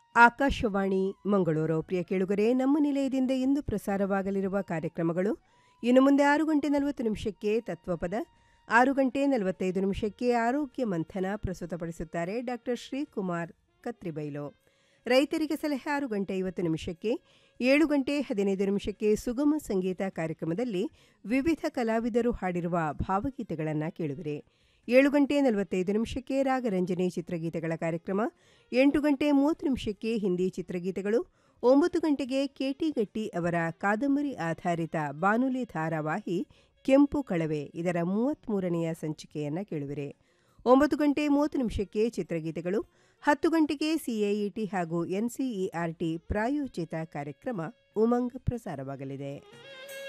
ಆಕಾಶವಾಣಿ ಮಂಗಳೂರು ಪ್ರಿಯ ಕೇಳುಗರೆ ನಮ್ಮ ನಿಲಯದಿಂದ ಇಂದು ಪ್ರಸಾರವಾಗಲಿರುವ ಕಾರ್ಯಕ್ರಮಗಳು ಇನ್ನು ಮುಂದೆ ಆರು ಗಂಟೆ ನಲವತ್ತು ನಿಮಿಷಕ್ಕೆ ತತ್ವಪದ ಆರು ಗಂಟೆ ನಲವತ್ತೈದು ನಿಮಿಷಕ್ಕೆ ಆರೋಗ್ಯ ಮಂಥನ ಪ್ರಸ್ತುತಪಡಿಸುತ್ತಾರೆ ಡಾಕ್ಟರ್ ಶ್ರೀಕುಮಾರ್ ಕತ್ರಿಬೈಲು ರೈತರಿಗೆ ಸಲಹೆ ಆರು ಗಂಟೆ ಐವತ್ತು ನಿಮಿಷಕ್ಕೆ ಏಳು ಗಂಟೆ ಹದಿನೈದು ನಿಮಿಷಕ್ಕೆ ಸುಗಮ ಸಂಗೀತ ಕಾರ್ಯಕ್ರಮದಲ್ಲಿ ವಿವಿಧ ಕಲಾವಿದರು ಹಾಡಿರುವ ಭಾವಗೀತೆಗಳನ್ನು ಕೇಳುವಿರಿ ಏಳು ಗಂಟೆ ನಲವತ್ತೈದು ನಿಮಿಷಕ್ಕೆ ರಾಗರಂಜನೆ ಚಿತ್ರಗೀತೆಗಳ ಕಾರ್ಯಕ್ರಮ ಎಂಟು ಗಂಟೆ ಮೂವತ್ತು ನಿಮಿಷಕ್ಕೆ ಹಿಂದಿ ಚಿತ್ರಗೀತೆಗಳು ಒಂಬತ್ತು ಗಂಟೆಗೆ ಕೆಟಿಗಟ್ಟಿ ಅವರ ಕಾದಂಬರಿ ಆಧಾರಿತ ಬಾನುಲಿ ಧಾರಾವಾಹಿ ಕೆಂಪು ಕಳವೆ ಇದರ ಮೂವತ್ತ್ಮೂರನೆಯ ಸಂಚಿಕೆಯನ್ನು ಕೇಳುವಿರಿ ಒಂಬತ್ತು ಗಂಟೆ ಮೂವತ್ತು ನಿಮಿಷಕ್ಕೆ ಚಿತ್ರಗೀತೆಗಳು ಹತ್ತು ಗಂಟೆಗೆ ಸಿಎಇಟಿ ಹಾಗೂ ಎನ್ಸಿಇಆರ್ಟಿ ಪ್ರಾಯೋಜಿತ ಕಾರ್ಯಕ್ರಮ ಉಮಂಗ್ ಪ್ರಸಾರವಾಗಲಿದೆ